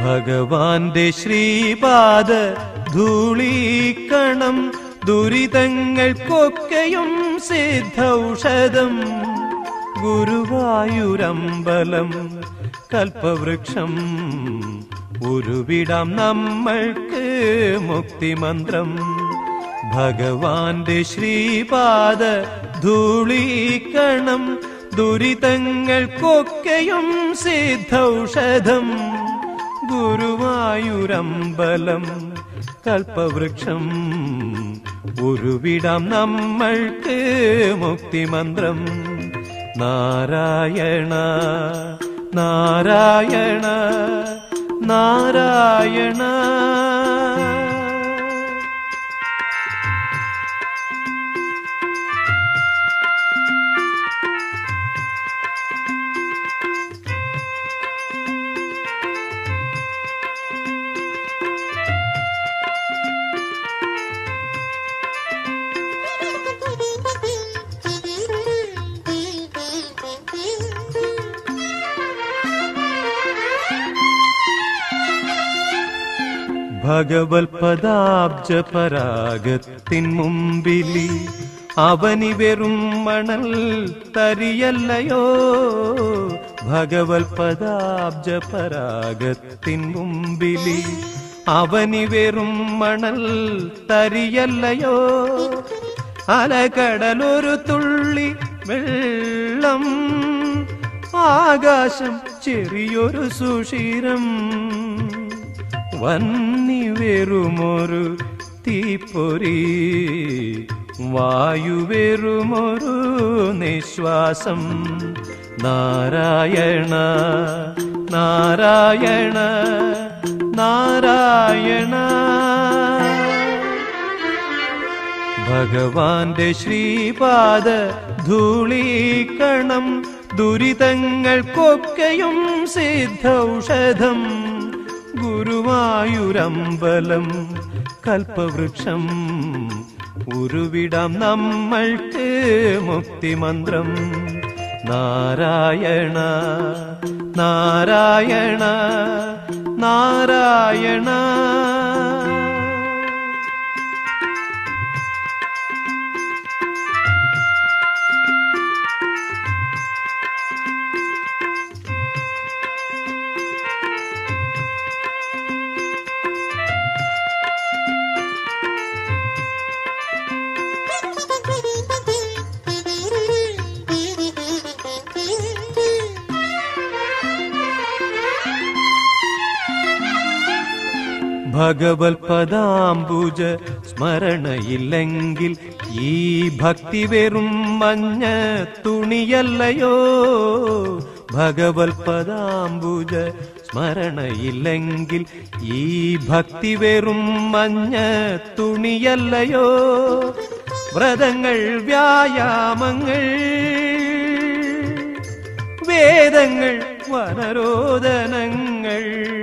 ഭഗവാന്റെ ശ്രീപാദ ധൂളീക്കണം ദുരിതങ്ങൾക്കൊക്കെയും സിദ്ധൌഷധം ഗുരുവായൂരമ്പലം കൽപ്പവൃക്ഷം ഉരുവിടാം നമ്മൾക്ക് മുക്തിമന്ത്രം ഭഗവാന്റെ ശ്രീപാദ ധൂളീക്കണം ദുരിതങ്ങൾക്കൊക്കെയും സിദ്ധൌഷധം ഗുരുവായൂരമ്പലം കൽപ്പവൃക്ഷം ഉരുവിടാം നമ്മൾക്ക് മുക്തിമന്ത്രം നാരായണ നാരായണ നാരായണ ഭഗവത് പദാബ്ജ പരാഗത്തിൻ മുമ്പിലി അവനി വെറും മണൽ തരിയല്ലയോ ഭഗവത് പദാബ്ജ പരാഗത്തിൻ മുമ്പിലി അവനി വെറും മണൽ തരിയല്ലയോ അലകടലൊരു തുള്ളി വെള്ളം ആകാശം ചെറിയൊരു സുഷിരം വന്നി വെറുമൊരു തീപ്പൊരി വായുവെറുമൊരു നിശ്വാസം നാരായണ നാരായണ നാരായണ ഭഗവാന്റെ ശ്രീപാദ ധൂളീക്കണം ദുരിതങ്ങൾക്കൊക്കെയും സിദ്ധൌഷധം ഗുരുവായൂരമ്പലം കൽപ്പവൃക്ഷം ഉരുവിടാം നമ്മൾക്ക് മുക്തിമന്ത്രം നാരായണ നാരായണ നാരായണ ഭഗവത് പദാംബുജ സ്മരണയില്ലെങ്കിൽ ഈ ഭക്തി വെറും മഞ്ഞ തുണിയല്ലയോ ഭഗവത് പദാംബുജ സ്മരണയില്ലെങ്കിൽ ഈ ഭക്തി വെറും മഞ്ഞ തുണിയല്ലയോ വ്രതങ്ങൾ വ്യായാമങ്ങൾ വേദങ്ങൾ വനരോദനങ്ങൾ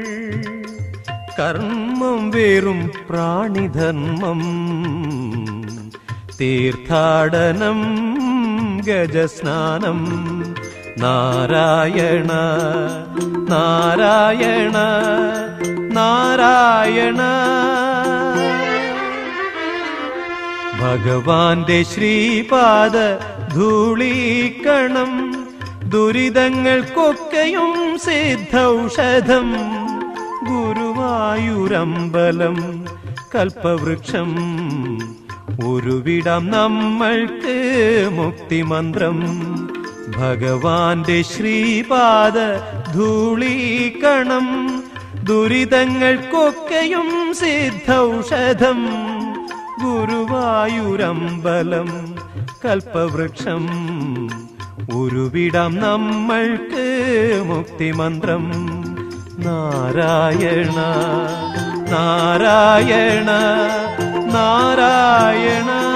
കർമ്മം വേറും പ്രാണിധർമ്മം തീർത്ഥാടനം ഗജസ്നാനം നാരായണ നാരായണ നാരായണ ഭഗവാന്റെ ശ്രീപാദ ധൂളീക്കണം ദുരിതങ്ങൾക്കൊക്കെയും സിദ്ധൌഷധം ഗുരുവായൂരമ്പലം കൽപ്പവൃക്ഷം ഉരുവിടാം നമ്മൾക്ക് മുക്തിമന്ത്രം ഭഗവാന്റെ ശ്രീപാദ ധൂളീക്കണം ദുരിതങ്ങൾക്കൊക്കെയും സിദ്ധൌഷധം ഗുരുവായൂരമ്പലം കൽപ്പവൃക്ഷം ഉരുവിടാം നമ്മൾക്ക് മുക്തിമന്ത്രം നാരായണ നാരായണ നാരായണ